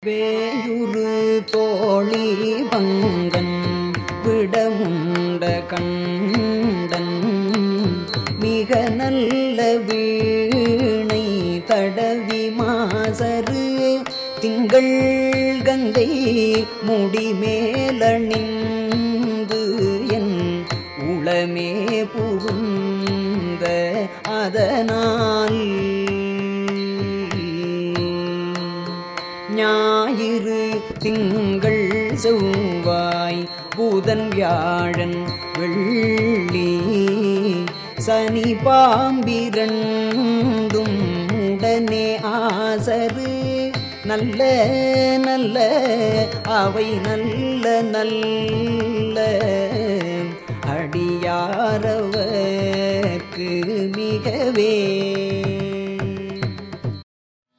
வேயுரு தோழி பங்கன் விடமுண்ட கண்டன் மிக நல்ல வீணை தடவி மாசரு திங்கள் கங்கை முடிமேலணிந்து என் உளமே புகுந்த அதனால் ஞாயிறு திங்கள் செவ்வாய் புதன் வியாழன் வெள்ளி சனி பாம்பிரண்டும் உடனே ஆசரு நல்ல நல்ல அவை நல்ல நல்ல அடியாரவர்க்கு மிகவே